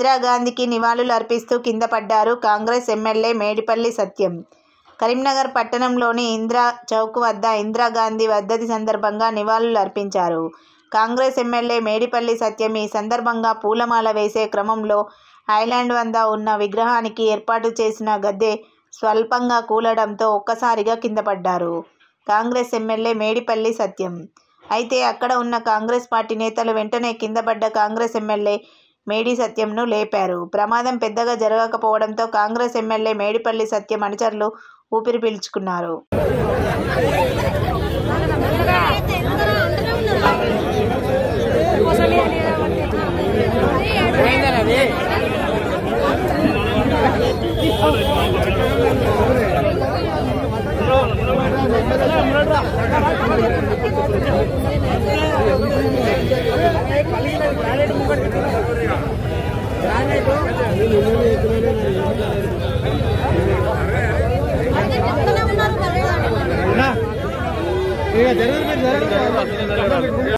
ఇందిరాగాంధీకి నివాళులు అర్పిస్తూ కింద పడ్డారు కాంగ్రెస్ ఎమ్మెల్యే మేడిపల్లి సత్యం కరీంనగర్ పట్టణంలోని ఇందిరా చౌక్ వద్ద ఇందిరాగాంధీ వర్ధంతి సందర్భంగా నివాళులు అర్పించారు కాంగ్రెస్ ఎమ్మెల్యే మేడిపల్లి సత్యం ఈ సందర్భంగా పూలమాల వేసే క్రమంలో ఐలాండ్ వద్ద ఉన్న విగ్రహానికి ఏర్పాటు చేసిన గద్దె స్వల్పంగా కూలడంతో ఒక్కసారిగా కింద పడ్డారు కాంగ్రెస్ ఎమ్మెల్యే మేడిపల్లి సత్యం అయితే అక్కడ ఉన్న కాంగ్రెస్ పార్టీ నేతలు వెంటనే కింద పడ్డ కాంగ్రెస్ ఎమ్మెల్యే మేడి సత్యంను లేపారు ప్రమాదం పెద్దగా జరగకపోవడంతో కాంగ్రెస్ ఎమ్మెల్యే మేడిపల్లి సత్యం అనుచరులు ఊపిరి పీల్చుకున్నారు ఇక జరగదు మీరు జరగదు